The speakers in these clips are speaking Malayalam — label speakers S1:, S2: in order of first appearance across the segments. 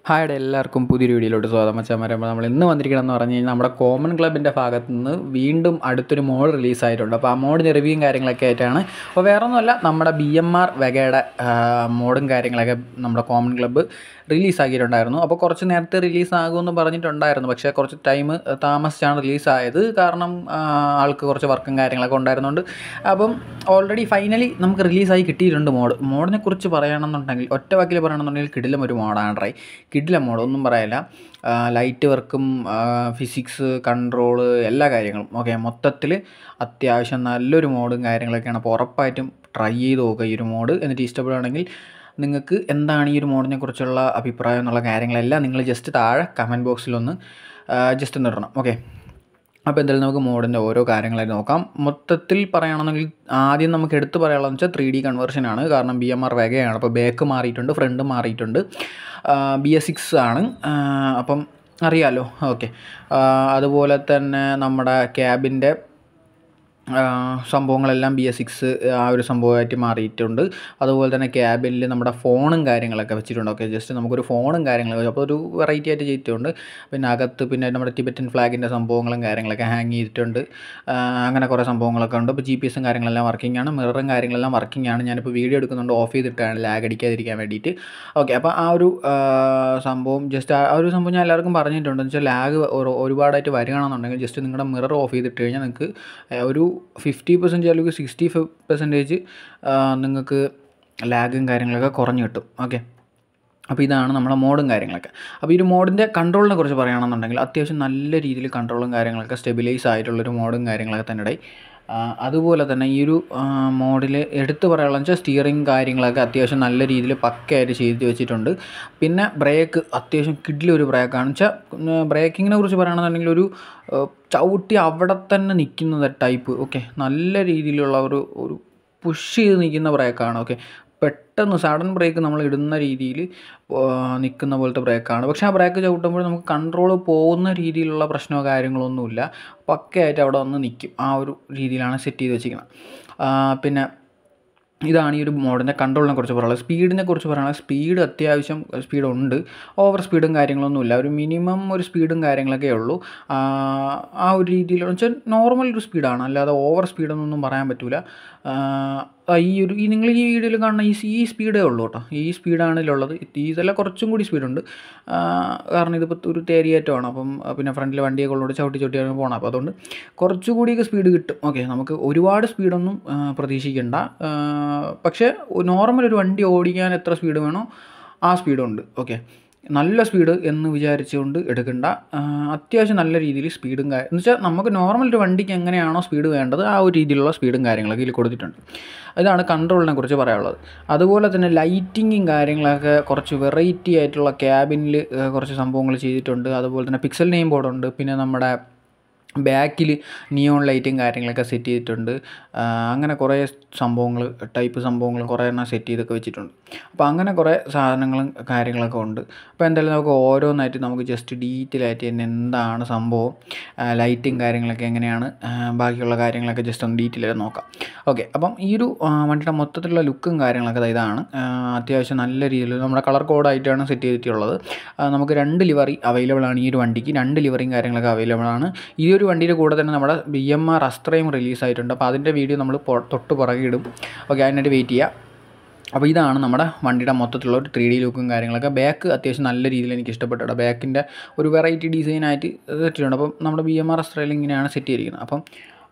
S1: ഹായ്ടെ എല്ലാവർക്കും പുതിയൊരു വീഡിയോയിലോട്ട് സ്വാഗതം മച്ചാമാരെ അപ്പോൾ നമ്മൾ ഇന്ന് വന്നിരിക്കണം എന്ന് പറഞ്ഞു കഴിഞ്ഞാൽ നമ്മുടെ കോമൺ ക്ലബിൻ്റെ ഭാഗത്ത് നിന്ന് വീണ്ടും അടുത്തൊരു മോഡ് റിലീസായിട്ടുണ്ട് അപ്പോൾ ആ മോഡിൻ്റെ റിവ്യൂയും കാര്യങ്ങളൊക്കെ ആയിട്ടാണ് അപ്പോൾ വേറെ ഒന്നുമല്ല നമ്മുടെ ബി എം ആർ വെഗയുടെ മോഡും കാര്യങ്ങളൊക്കെ നമ്മുടെ കോമൺ ക്ലബ്ബ് റിലീസാക്കിയിട്ടുണ്ടായിരുന്നു അപ്പോൾ കുറച്ച് നേരത്തെ റിലീസാകുമെന്ന് പറഞ്ഞിട്ടുണ്ടായിരുന്നു പക്ഷേ കുറച്ച് ടൈം താമസിച്ചാണ് റിലീസായത് കാരണം ആ, ആൾക്ക് കുറച്ച് വർക്കും കാര്യങ്ങളൊക്കെ ഉണ്ടായിരുന്നുകൊണ്ട് അപ്പം ഓൾറെഡി ഫൈനലി നമുക്ക് റിലീസായി കിട്ടിയിട്ടുണ്ട് മോഡ് മോഡിനെ കുറിച്ച് പറയുകയാണെന്നുണ്ടെങ്കിൽ ഒറ്റ വാക്കിൽ പറയണമെന്നുണ്ടെങ്കിൽ കിടിലം ഒരു മോഡാണ് ട്രൈ കിടിലം മോഡ് ഒന്നും പറയില്ല ലൈറ്റ് വർക്കും ഫിസിക്സ് കൺട്രോള് എല്ലാ കാര്യങ്ങളും ഓക്കെ മൊത്തത്തിൽ അത്യാവശ്യം നല്ലൊരു മോഡും കാര്യങ്ങളൊക്കെയാണ് അപ്പോൾ ഉറപ്പായിട്ടും ട്രൈ ചെയ്ത് നോക്കുക ഈ ഒരു മോഡ് എന്നിട്ട് ഇഷ്ടപ്പെടുകയാണെങ്കിൽ നിങ്ങൾക്ക് എന്താണ് ഈ ഒരു മോഡിനെ കുറിച്ചുള്ള അഭിപ്രായം എന്നുള്ള കാര്യങ്ങളെല്ലാം നിങ്ങൾ ജസ്റ്റ് താഴെ കമൻറ്റ് ബോക്സിലൊന്ന് ജസ്റ്റ് ഒന്ന് ഇടണം ഓക്കെ അപ്പോൾ എന്തായാലും നമുക്ക് മോഡിൻ്റെ ഓരോ കാര്യങ്ങളായി നോക്കാം മൊത്തത്തിൽ പറയുകയാണെന്നെങ്കിൽ ആദ്യം നമുക്ക് എടുത്ത് പറയാനുള്ളതെന്ന് വെച്ചാൽ ത്രീ ഡി കൺവേർഷനാണ് കാരണം ബി എം ആർ വേഗയാണ് അപ്പോൾ ബാക്ക് മാറിയിട്ടുണ്ട് ഫ്രണ്ട് മാറിയിട്ടുണ്ട് ബി എസ് സിക്സ് ആണ് ആ, അപ്പം അറിയാമല്ലോ ഓക്കെ അതുപോലെ തന്നെ നമ്മുടെ ക്യാബിൻ്റെ സംഭവങ്ങളെല്ലാം ബി എസ് സിക്സ് ആ ഒരു സംഭവമായിട്ട് മാറിയിട്ടുണ്ട് അതുപോലെ തന്നെ ക്യാബിനിൽ നമ്മുടെ ഫോണും കാര്യങ്ങളൊക്കെ വെച്ചിട്ടുണ്ട് ഓക്കെ ജസ്റ്റ് നമുക്കൊരു ഫോണും കാര്യങ്ങളൊക്കെ അപ്പോൾ ഒരു വെറൈറ്റി ആയിട്ട് ചെയ്തിട്ടുണ്ട് പിന്നെ അകത്ത് പിന്നെ നമ്മുടെ ടിബറ്റൻ ഫ്ലാഗിൻ്റെ സംഭവങ്ങളും കാര്യങ്ങളൊക്കെ ഹാങ് ചെയ്തിട്ടുണ്ട് ആ, അങ്ങനെ കുറേ സംഭവങ്ങളൊക്കെ ഉണ്ട് ഇപ്പോൾ ജി പി എസും കാര്യങ്ങളെല്ലാം വർക്കിംഗ് ആണ് മിററും കാര്യങ്ങളെല്ലാം വർക്കിംഗ് ആണ് ഞാനിപ്പോൾ വീഡിയോ എടുക്കുന്നുണ്ട് ഓഫ് ചെയ്തിട്ടാണ് ലാഗ് അടിക്കാതിരിക്കാൻ വേണ്ടിയിട്ട് ഓക്കെ അപ്പോൾ ആ ഒരു ആ, സംഭവം ജസ്റ്റ് ആ ഒരു സംഭവം ഞാൻ എല്ലാവർക്കും പറഞ്ഞിട്ടുണ്ട് എന്ന് വെച്ചാൽ ലാഗ് ഒരുപാടായിട്ട് വരികയാണെന്നുണ്ടെങ്കിൽ ജസ്റ്റ് നിങ്ങളുടെ മിറർ ഓഫ് ചെയ്തിട്ട് കഴിഞ്ഞാൽ നിങ്ങൾക്ക് ഒരു ഫിഫ്റ്റി പെർസെൻറ്റേജ് അല്ലെങ്കിൽ സിക്സ്റ്റി ഫൈവ് പെർസെൻറ്റേജ് നിങ്ങൾക്ക് ലാഗും കാര്യങ്ങളൊക്കെ കുറഞ്ഞ് കിട്ടും ഓക്കെ അപ്പോൾ ഇതാണ് നമ്മുടെ മോഡും കാര്യങ്ങളൊക്കെ അപ്പോൾ ഈ ഒരു മോഡിൻ്റെ കൺട്രോളിനെ കുറിച്ച് പറയുകയാണെന്നുണ്ടെങ്കിൽ അത്യാവശ്യം നല്ല രീതിയിൽ കൺട്രോളും കാര്യങ്ങളൊക്കെ സ്റ്റെബിലൈസ് ആയിട്ടുള്ളൊരു മോഡും കാര്യങ്ങളൊക്കെ തന്നെ ഇടയിൽ അതുപോലെ തന്നെ ഈ ഒരു മോഡിൽ എടുത്തു പറയാനുള്ള വെച്ചാൽ സ്റ്റിയറിങ് കാര്യങ്ങളൊക്കെ അത്യാവശ്യം നല്ല രീതിയിൽ പക്കയായിട്ട് ചെയ്ത് വെച്ചിട്ടുണ്ട് പിന്നെ ബ്രേക്ക് അത്യാവശ്യം കിഡിലൊരു ബ്രേക്കാണ് വെച്ചാൽ ബ്രേക്കിങ്ങിനെ കുറിച്ച് പറയുകയാണെന്നുണ്ടെങ്കിൽ ഒരു ആ, ചവിട്ടി അവിടെ തന്നെ നിൽക്കുന്ന ടൈപ്പ് ഓക്കെ നല്ല രീതിയിലുള്ള ഒരു ഒരു പുഷ് ചെയ്ത് നിൽക്കുന്ന ബ്രേക്കാണ് ഓക്കെ പെട്ടെന്ന് സഡൻ ബ്രേക്ക് നമ്മൾ ഇടുന്ന രീതിയിൽ നിൽക്കുന്ന പോലത്തെ ബ്രേക്കാണ് പക്ഷേ ആ ബ്രേക്ക് ചവിട്ടുമ്പോൾ നമുക്ക് കൺട്രോൾ പോകുന്ന രീതിയിലുള്ള പ്രശ്നമോ കാര്യങ്ങളൊന്നുമില്ല പക്കയായിട്ട് അവിടെ വന്ന് നിൽക്കും ആ ഒരു രീതിയിലാണ് സെറ്റ് ചെയ്ത് വെച്ചിരിക്കുന്നത് ആ, പിന്നെ ഇതാണ് ഈ ഒരു മോഡിൻ്റെ കൺട്രോളിനെ കുറിച്ച് പറയുള്ളത് സ്പീഡിനെ കുറിച്ച് പറയുന്നത് സ്പീഡ് അത്യാവശ്യം സ്പീഡ് ഉണ്ട് ഓവർ സ്പീഡും കാര്യങ്ങളൊന്നുമില്ല ഒരു മിനിമം ഒരു സ്പീഡും കാര്യങ്ങളൊക്കെ ഉള്ളൂ ആ ആ ഒരു രീതിയിൽ വെച്ചാൽ നോർമൽ ഒരു സ്പീഡാണ് അല്ലാതെ ഓവർ സ്പീഡൊന്നും പറയാൻ പറ്റില്ല ഈ ഒരു ഈ നിങ്ങൾ ഈ വീഡിയോയിൽ കാണുന്ന ഈ ഈ സ്പീഡേ ഉള്ളൂ കേട്ടോ ഈ സ്പീഡാണ് ഇതിലുള്ളത് ഇതെല്ലാം കുറച്ചും കൂടി സ്പീഡുണ്ട് ആ, കാരണം ഇതിപ്പോൾ ഒരു തേരിയേറ്റമാണ് അപ്പം പിന്നെ ഫ്രണ്ടിൽ വണ്ടിയൊക്കെ ഉള്ളതുകൊണ്ട് ചവിട്ടി ചവിട്ടിയാണ് പോകണം അപ്പോൾ അതുകൊണ്ട് കുറച്ചുകൂടിയൊക്കെ സ്പീഡ് കിട്ടും ഓക്കെ നമുക്ക് ഒരുപാട് സ്പീഡൊന്നും ആ, പ്രതീക്ഷിക്കേണ്ട ആ, പക്ഷേ നോർമൽ ഒരു വണ്ടി ഓടിക്കാൻ എത്ര സ്പീഡ് വേണോ ആ സ്പീഡുണ്ട് ഓക്കെ നല്ല സ്പീഡ് എന്ന് വിചാരിച്ചുകൊണ്ട് എടുക്കണ്ട ആ, അത്യാവശ്യം നല്ല രീതിയിൽ സ്പീഡും കാര്യം എന്ന് വെച്ചാൽ നമുക്ക് നോർമൽ ഒരു വണ്ടിക്ക് എങ്ങനെയാണോ സ്പീഡ് വേണ്ടത് ആ ഒരു രീതിയിലുള്ള സ്പീഡും കാര്യങ്ങളൊക്കെ ഇതിൽ കൊടുത്തിട്ടുണ്ട് ഇതാണ് കൺട്രോളിനെ കുറിച്ച് പറയാനുള്ളത് അതുപോലെ തന്നെ ലൈറ്റിങ്ങും കാര്യങ്ങളൊക്കെ കുറച്ച് വെറൈറ്റി ആയിട്ടുള്ള ക്യാബിനിൽ കുറച്ച് സംഭവങ്ങൾ ചെയ്തിട്ടുണ്ട് അതുപോലെ തന്നെ പിക്സൽ നെയിം ബോർഡുണ്ട് പിന്നെ നമ്മുടെ ബാക്കിൽ നിയോൺ ലൈറ്റും കാര്യങ്ങളൊക്കെ സെറ്റ് ചെയ്തിട്ടുണ്ട് ആ, അങ്ങനെ കുറേ സംഭവങ്ങൾ ടൈപ്പ് സംഭവങ്ങൾ കുറേ എണ്ണം സെറ്റ് ചെയ്തൊക്കെ വെച്ചിട്ടുണ്ട് അപ്പോൾ അങ്ങനെ കുറേ സാധനങ്ങളും കാര്യങ്ങളൊക്കെ ഉണ്ട് അപ്പോൾ എന്തായാലും നമുക്ക് ഓരോന്നായിട്ട് നമുക്ക് ജസ്റ്റ് ഡീറ്റെയിൽ ആയിട്ട് തന്നെ എന്താണ് സംഭവം ആ, ലൈറ്റും കാര്യങ്ങളൊക്കെ എങ്ങനെയാണ് ആ, ബാക്കിയുള്ള കാര്യങ്ങളൊക്കെ ജസ്റ്റ് ഒന്ന് ഡീറ്റെയിൽ ആയിട്ട് നോക്കാം ഓക്കെ അപ്പം ഈ ഒരു ആ, വണ്ടിയുടെ മൊത്തത്തിലുള്ള ലുക്കും കാര്യങ്ങളൊക്കെ ദാ ഇതാണ് ആ, അത്യാവശ്യം നല്ല രീതിയിൽ നമ്മുടെ കളർ കോഡായിട്ടാണ് സെറ്റ് ചെയ്തിട്ടുള്ളത് ആ, നമുക്ക് രണ്ട് ലിവറി അവൈലബിൾ ആണ് ഈ ഒരു വണ്ടിക്ക് രണ്ട് ലിവറിയും കാര്യങ്ങളൊക്കെ അവൈലബിൾ ആണ് ഈ ഒരു വണ്ടിയുടെ കൂടെ തന്നെ നമ്മുടെ ബി എം ആർ അസ്ത്രയും റിലീസായിട്ടുണ്ട് അപ്പോൾ അതിൻ്റെ വീഡിയോ നമ്മൾ പൊ- തൊട്ട് പുറകെ ഇടും ഓക്കെ അതിനായിട്ട് വെയിറ്റ് ചെയ്യുക അപ്പോൾ ഇതാണ് നമ്മുടെ വണ്ടിയുടെ മൊത്തത്തിലുള്ള ഒരു ത്രീ ഡി ലുക്കും കാര്യങ്ങളൊക്കെ ബാക്ക് അത്യാവശ്യം നല്ല രീതിയിൽ എനിക്ക് ഇഷ്ടപ്പെട്ടു ബാക്കിൻ്റെ ഒരു വെറൈറ്റി ഡിസൈനായിട്ട് സെറ്റ് ചെയ്തിട്ടുണ്ട് അപ്പം നമ്മുടെ ബി എം ആർ അസ്ത്രയിൽ ഇങ്ങനെയാണ് സെറ്റ് ചെയ്തിരിക്കുന്നത് അപ്പം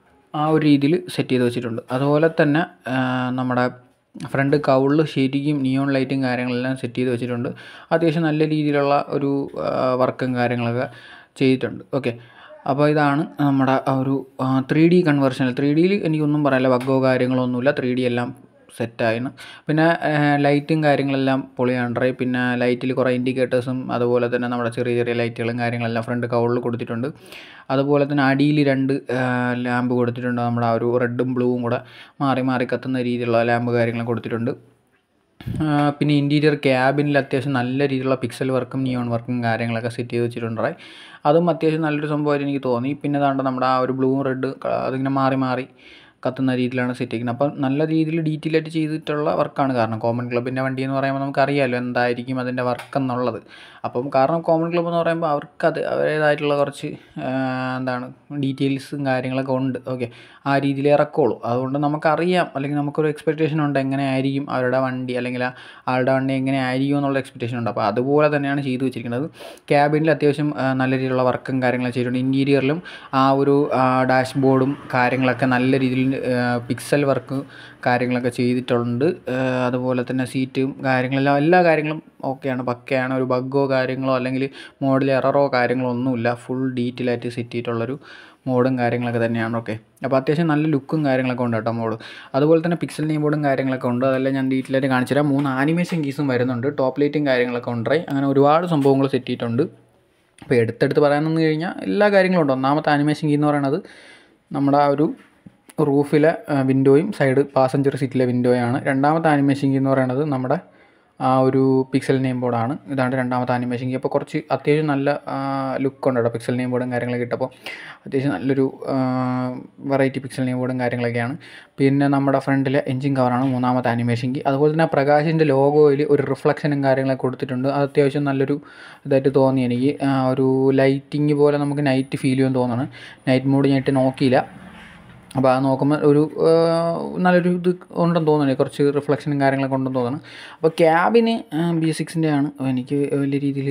S1: ആ ഒരു രീതിയിൽ സെറ്റ് ചെയ്ത് വെച്ചിട്ടുണ്ട് അതുപോലെ തന്നെ ആ, നമ്മുടെ ഫ്രണ്ട് കൗളിൽ ശരിക്കും നിയോൺ ലൈറ്റും കാര്യങ്ങളെല്ലാം സെറ്റ് ചെയ്ത് വെച്ചിട്ടുണ്ട് അത്യാവശ്യം നല്ല രീതിയിലുള്ള ഒരു വർക്കും കാര്യങ്ങളൊക്കെ ചെയ്തിട്ടുണ്ട് ഓക്കെ അപ്പോൾ ഇതാണ് നമ്മുടെ ആ ഒരു ത്രീ ഡി കൺവേർഷൻ ത്രീ ഡിയിൽ എനിക്കൊന്നും പറയാനില്ല ബഗ്ഗോ കാര്യങ്ങളോ ഒന്നുമില്ല ത്രീ ഡി എല്ലാം സെറ്റായിന് പിന്നെ ലൈറ്റും കാര്യങ്ങളെല്ലാം പൊളിയാണ്ട്രേ പിന്നെ ലൈറ്റിൽ കുറേ ഇൻഡിക്കേറ്റേഴ്സും അതുപോലെ തന്നെ നമ്മുടെ ചെറിയ ചെറിയ ലൈറ്റുകളും കാര്യങ്ങളെല്ലാം ഫ്രണ്ട് കവറിൽ കൊടുത്തിട്ടുണ്ട് അതുപോലെ തന്നെ അടിയിൽ രണ്ട് ലാമ്പ് കൊടുത്തിട്ടുണ്ട് നമ്മുടെ ആ ഒരു റെഡും ബ്ലൂവും കൂടെ മാറി മാറി കത്തുന്ന രീതിയിലുള്ള ലാമ്പ് കാര്യങ്ങൾ കൊടുത്തിട്ടുണ്ട് ആ, പിന്നെ ഇൻറ്റീരിയർ ക്യാബിനിൽ അത്യാവശ്യം നല്ല രീതിയിലുള്ള പിക്സൽ വർക്കും നിയോൺ വർക്കും കാര്യങ്ങളൊക്കെ സെറ്റ് ചെയ്ത് വെച്ചിട്ടുണ്ട് അതും അത്യാവശ്യം നല്ലൊരു സംഭവമായിട്ട് എനിക്ക് തോന്നി പിന്നെ ദാണ്ട് നമ്മുടെ ആ ഒരു ബ്ലൂവും റെഡ് അതിങ്ങനെ മാറി മാറി കത്തുന്ന രീതിയിലാണ് സെറ്റ് ചെയ്യുന്നത് അപ്പം നല്ല രീതിയിൽ ഡീറ്റെയിൽ ആയിട്ട് ചെയ്തിട്ടുള്ള വർക്കാണ് കാരണം കോമൺ ക്ലബിൻ്റെ വണ്ടി എന്ന് പറയുമ്പോൾ നമുക്കറിയാമല്ലോ എന്തായിരിക്കും അതിൻ്റെ വർക്ക് എന്നുള്ളത് അപ്പം കാരണം കോമൺ ക്ലബ്ബ് എന്ന് പറയുമ്പോൾ അവർക്കത് അവരുടേതായിട്ടുള്ള കുറച്ച് എന്താണ് ഡീറ്റെയിൽസും കാര്യങ്ങളൊക്കെ ഉണ്ട് ഓക്കെ ആ രീതിയിൽ ഇറക്കുള്ളൂ അതുകൊണ്ട് നമുക്കറിയാം അല്ലെങ്കിൽ നമുക്കൊരു എക്സ്പെക്റ്റേഷൻ ഉണ്ട് എങ്ങനെയായിരിക്കും അവരുടെ വണ്ടി അല്ലെങ്കിൽ ആ ആളുടെ വണ്ടി എങ്ങനെ ആയിരിക്കും എന്നുള്ള എക്സ്പെക്റ്റേഷൻ ഉണ്ട് അപ്പോൾ അതുപോലെ തന്നെയാണ് ചെയ്തു വെച്ചിരിക്കുന്നത് ക്യാബിനിൽ അത്യാവശ്യം നല്ല രീതിയിലുള്ള വർക്കും കാര്യങ്ങളും ചെയ്തിട്ടുണ്ട് ഇൻറ്റീരിയറിലും ആ ഒരു ഡാഷ്ബോർഡും കാര്യങ്ങളൊക്കെ നല്ല രീതിയിൽ പിക്സൽ വർക്ക് കാര്യങ്ങളൊക്കെ ചെയ്തിട്ടുണ്ട് അതുപോലെ തന്നെ സീറ്റും കാര്യങ്ങളെല്ലാം എല്ലാ കാര്യങ്ങളും ഓക്കെയാണ് പക്കയാണ് ഒരു ബഗ്ഗോ കാര്യങ്ങളോ അല്ലെങ്കിൽ മോഡിൽ എററോ കാര്യങ്ങളോ ഒന്നുമില്ല ഫുൾ ഡീറ്റെയിൽ ആയിട്ട് സെറ്റ് ചെയ്തിട്ടുള്ളൊരു മോഡും കാര്യങ്ങളൊക്കെ തന്നെയാണ് ഓക്കെ അപ്പോൾ അത്യാവശ്യം നല്ല ലുക്കും കാര്യങ്ങളൊക്കെ ഉണ്ട് കേട്ടോ മോഡ് അതുപോലെ തന്നെ പിക്സൽ നെയിം ബോർഡും കാര്യങ്ങളൊക്കെ ഉണ്ട് അതെല്ലാം ഞാൻ ഡീറ്റെയിൽ ആയിട്ട് കാണിച്ചു തരാം മൂന്ന് ആനിമേഷൻ കീസും വരുന്നുണ്ട് ടോപ്പ് ലൈറ്റും കാര്യങ്ങളൊക്കെ ഉണ്ടായി അങ്ങനെ ഒരുപാട് സംഭവങ്ങൾ സെറ്റ് ചെയ്തിട്ടുണ്ട് അപ്പോൾ എടുത്തെടുത്ത് പറയാൻ നിന്ന് കഴിഞ്ഞാൽ എല്ലാ കാര്യങ്ങളും ഉണ്ട് ഒന്നാമത്തെ ആനിമേഷൻ കീ എന്ന് പറയുന്നത് നമ്മുടെ ആ ഒരു റൂഫിലെ വിൻഡോയും സൈഡ് പാസഞ്ചർ സീറ്റിലെ വിൻഡോയാണ് രണ്ടാമത്തെ ആനിമേഷൻ കീ എന്ന് പറയുന്നത് നമ്മുടെ ആ ഒരു പിക്സൽ നെയിം ബോർഡാണ് ഇതാണ് രണ്ടാമത്തെ ആനിമേഷൻ കീ അപ്പോൾ കുറച്ച് അത്യാവശ്യം നല്ല ലുക്ക് ഉണ്ട് കേട്ടോ പിക്സൽ നെയിം ബോർഡും കാര്യങ്ങളൊക്കെ ഇട്ടപ്പോൾ അത്യാവശ്യം നല്ലൊരു വെറൈറ്റി പിക്സൽ നെയിം ബോർഡും കാര്യങ്ങളൊക്കെയാണ് പിന്നെ നമ്മുടെ ഫ്രണ്ടിലെ എഞ്ചിൻ കവറാണ് മൂന്നാമത്തെ ആനിമേഷൻ കീ അതുപോലെ തന്നെ പ്രകാശിൻ്റെ ലോഗോയിൽ ഒരു റിഫ്ലക്ഷനും കാര്യങ്ങളൊക്കെ കൊടുത്തിട്ടുണ്ട് അത് അത്യാവശ്യം നല്ലൊരു ഇതായിട്ട് തോന്നി എനിക്ക് ഒരു ലൈറ്റിങ് പോലെ നമുക്ക് നൈറ്റ് ഫീൽ ചെയ്യുമെന്ന് തോന്നുന്നു നൈറ്റ് മോഡ് ഞാനിട്ട് നോക്കിയില്ല അപ്പോൾ അത് നോക്കുമ്പോൾ ഒരു നല്ലൊരു ഇത് ഉണ്ടെന്ന് തോന്നുന്നു കുറച്ച് റിഫ്ലക്ഷനും കാര്യങ്ങളൊക്കെ ഉണ്ടെന്ന് തോന്നുന്നു അപ്പോൾ ക്യാബിന് ബി എസ് സിക്സിൻ്റെ ആണ് എനിക്ക് വലിയ രീതിയിൽ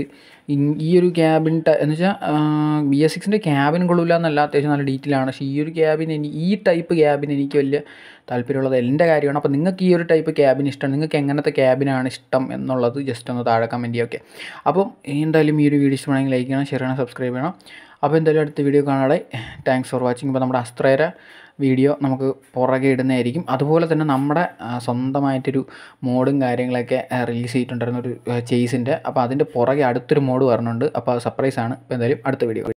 S1: ഈ ഒരു ക്യാബിൻ എന്ന് വെച്ചാൽ ബി എസ് സിക്സിൻ്റെ ക്യാബിൻ കൊള്ളില്ല എന്നല്ല അത്യാവശ്യം നല്ല ഡീറ്റെയിൽ ആണ് പക്ഷേ ഈ ഒരു ക്യാബിൻ ഈ ടൈപ്പ് ക്യാബിൻ എനിക്ക് വലിയ താല്പര്യമുള്ളത് എൻ്റെ കാര്യമാണ് അപ്പോൾ നിങ്ങൾക്ക് ഈ ഒരു ടൈപ്പ് ക്യാബിൻ ഇഷ്ടം നിങ്ങൾക്ക് എങ്ങനത്തെ ക്യാബിനാണ് ഇഷ്ടം എന്നുള്ളത് ജസ്റ്റ് ഒന്ന് താഴെ കമൻറ്റ് ചെയ്യുക ഓക്കെ അപ്പം എന്തായാലും ഈ ഒരു വീഡിയോ ഇഷ്ടമാണെങ്കിൽ ലൈക്ക് ചെയ്യണം ഷെയർ ചെയ്യണം സബ്സ്ക്രൈബ് ചെയ്യണം അപ്പോൾ എന്തായാലും അടുത്ത വീഡിയോ കാണാതെ താങ്ക്സ് ഫോർ വാച്ചിങ് ഇപ്പോൾ നമ്മുടെ അസ്ത്രേര വീഡിയോ നമുക്ക് പുറകെ ഇടുന്നതായിരിക്കും അതുപോലെ തന്നെ നമ്മുടെ സ്വന്തമായിട്ടൊരു മോഡും കാര്യങ്ങളൊക്കെ റിലീസ് ചെയ്തിട്ടുണ്ടായിരുന്ന ഒരു ചേസിൻ്റെ അപ്പോൾ അതിൻ്റെ പുറകെ അടുത്തൊരു മോഡ് വരുന്നുണ്ട് അപ്പോൾ അത് സർപ്രൈസ് ആണ് അപ്പോൾ എന്തായാലും അടുത്ത വീഡിയോ